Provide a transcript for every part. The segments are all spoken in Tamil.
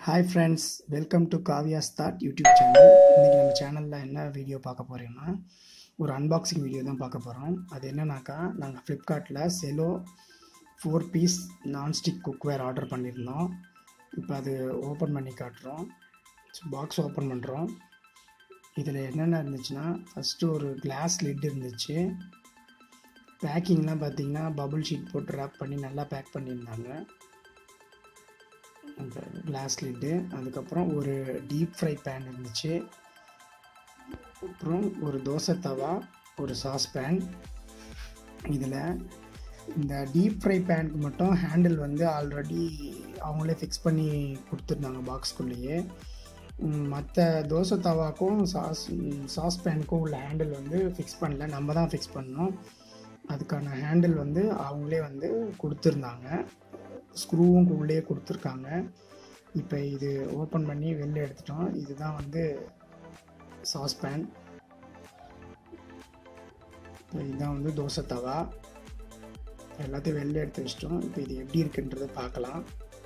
hi friends welcome to Kavya's thought YouTube channel இன்றைக்கி நம்ம சேனலில் என்ன வீடியோ பார்க்க போகிறோம்னா ஒரு அன்பாக்சிங் வீடியோ தான் பார்க்க போகிறோம் அது என்னன்னாக்கா நாங்கள் ஃப்ளிப்கார்ட்டில் Cello four piece nonstick cookware order பண்ணியிருந்தோம் இப்போ அது ஓப்பன் பண்ணி காட்டுறோம் பாக்ஸ் ஓப்பன் பண்ணுறோம் இதில் என்னென்ன இருந்துச்சுன்னா ஃபஸ்ட்டு ஒரு கிளாஸ் லிட் இருந்துச்சு பேக்கிங்லாம் பார்த்தீங்கன்னா பபுள் ஷீட் போட்டு ரேப் பண்ணி நல்லா பேக் பண்ணியிருந்தாங்க அந்த கிளாஸ் லிட்டு அதுக்கப்புறம் ஒரு டீப் ஃப்ரை பேன் இருந்துச்சு அப்புறம் ஒரு தோசை தவா ஒரு சாஸ் பேன் இதில் இந்த டீப் ஃப்ரை பேனுக்கு மட்டும் ஹேண்டில் வந்து ஆல்ரெடி அவங்களே ஃபிக்ஸ் பண்ணி கொடுத்துருந்தாங்க பாக்ஸ்குள்ளேயே மற்ற தோசை தவாக்கும் சாஸ் சாஸ் பேனுக்கும் உள்ள ஹேண்டில் வந்து ஃபிக்ஸ் பண்ணல நம்ம தான் ஃபிக்ஸ் பண்ணோம் அதுக்கான ஹேண்டில் வந்து அவங்களே வந்து கொடுத்துருந்தாங்க ஸ்க்ரூவும் உள்ளே கொடுத்துருக்காங்க இப்போ இது ஓப்பன் பண்ணி வெளில எடுத்துட்டோம் இதுதான் வந்து சாஸ் பேன் இப்போ இதுதான் வந்து தோசை தவா எல்லாத்தையும் வெளில எடுத்து வச்சிட்டோம் இப்போ இது எப்படி இருக்குன்றதை பார்க்கலாம்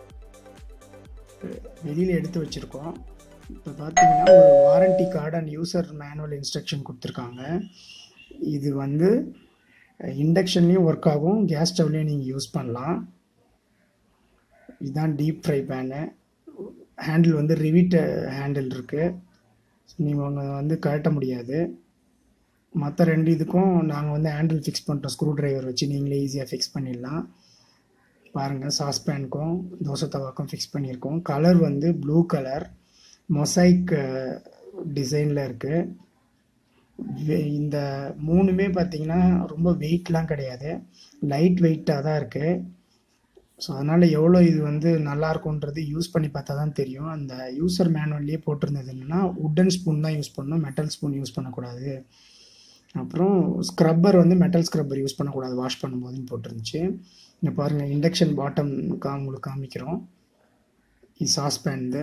வெளியில் எடுத்து வச்சுருக்கோம் இப்போ பார்த்தீங்கன்னா ஒரு warranty card and user manual instruction கொடுத்துருக்காங்க இது வந்து இண்டக்ஷன்லேயும் ஒர்க் ஆகும் கேஸ் ஸ்டவ்லேயும் நீங்கள் யூஸ் பண்ணலாம் இதுதான் டீப் ஃப்ரை பேனு ஹேண்டில் வந்து ரிவிட் ஹேண்டில் இருக்குது நீங்கள் வந்து கழட்ட முடியாது மற்ற ரெண்டு இதுக்கும் நாங்கள் வந்து ஹேண்டில் ஃபிக்ஸ் பண்ணிட்டோம் ஸ்க்ரூ ட்ரைவர் வச்சு நீங்களே ஈஸியாக ஃபிக்ஸ் பண்ணிடலாம் பாருங்கள் சாஸ் பேனுக்கும் தோசை தவாக்கும் ஃபிக்ஸ் பண்ணியிருக்கோம் கலர் வந்து ப்ளூ கலர் மொசைக் டிசைனில் இருக்குது இந்த மூணுமே பார்த்தீங்கன்னா ரொம்ப வெயிட்லாம் கிடையாது லைட் வெயிட்டாக தான் இருக்குது ஸோ அதனால் எவ்வளோ இது வந்து நல்லா இருக்கும்ன்றது யூஸ் பண்ணி பார்த்தா தான் தெரியும் அந்த யூசர் மேனுவல்லையே போட்டிருந்தது என்னென்னா உட்டன் ஸ்பூன் தான் யூஸ் பண்ணணும் மெட்டல் ஸ்பூன் யூஸ் பண்ணக்கூடாது அப்புறம் ஸ்க்ரப்பர் வந்து மெட்டல் ஸ்க்ரப்பர் யூஸ் பண்ணக்கூடாது வாஷ் பண்ணும்போதுன்னு போட்டிருந்துச்சு இங்கே பாருங்கள் இண்டக்ஷன் பாட்டம் கா உங்களுக்கு காமிக்கிறோம் இது சாஸ் பேன்து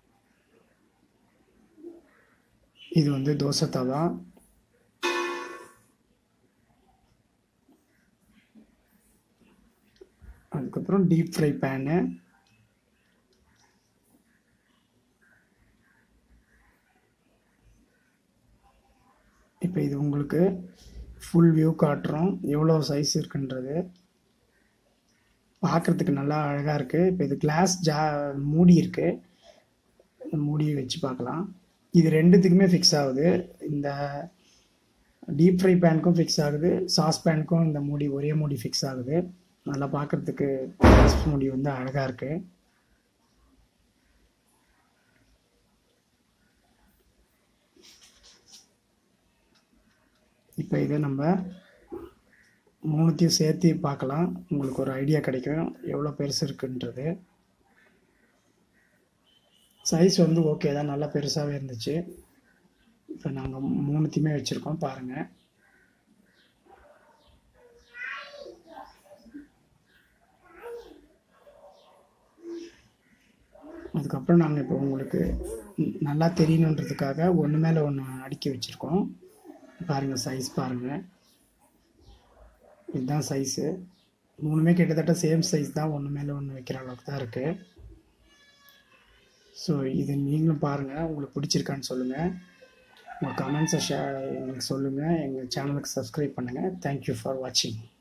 இது வந்து தோசை தவா அதுக்கப்புறம் டீப் ஃப்ரை பேனு இப்போ இது உங்களுக்கு ஃபுல் வியூ காட்டுறோம் எவ்வளோ சைஸ் இருக்குன்றது பார்க்குறதுக்கு நல்லா அழகாக இருக்குது இப்போ இது கிளாஸ் ஜா மூடி இருக்குது மூடியை வச்சு பார்க்கலாம் இது ரெண்டுத்துக்குமே ஃபிக்ஸ் ஆகுது இந்த டீப் ஃப்ரை பேனுக்கும் ஃபிக்ஸ் ஆகுது சாஸ் பேனுக்கும் இந்த மூடி ஒரே மூடி ஃபிக்ஸ் ஆகுது நல்லா பார்க்குறதுக்கு முடி வந்து அழகாக இருக்குது இப்போ இதை நம்ம மூணுத்தையும் சேர்த்து பார்க்கலாம் உங்களுக்கு ஒரு ஐடியா கிடைக்கும் எவ்வளோ பெருசு இருக்குன்றது சைஸ் வந்து ஓகே தான் நல்லா பெருசாகவே இருந்துச்சு இப்போ நாங்கள் மூணுத்தையுமே வச்சுருக்கோம் பாருங்கள் அதுக்கப்புறம் நாங்கள் இப்போ உங்களுக்கு நல்லா தெரியணுன்றதுக்காக ஒன்று மேலே ஒன்று அடுக்கி வச்சுருக்கோம் பாருங்கள் சைஸ் பாருங்கள் இதுதான் சைஸு மூணுமே கிட்டத்தட்ட சேம் சைஸ் தான் ஒன்று மேலே ஒன்று வைக்கிற அளவுக்கு தான் இருக்குது ஸோ இது நீங்களும் பாருங்கள் உங்களுக்கு பிடிச்சிருக்கான்னு சொல்லுங்கள் உங்கள் கமெண்ட்ஸை ஷே எங்களுக்கு சொல்லுங்கள் எங்கள் சேனலுக்கு சப்ஸ்கிரைப் பண்ணுங்கள் தேங்க்யூ ஃபார் வாட்சிங்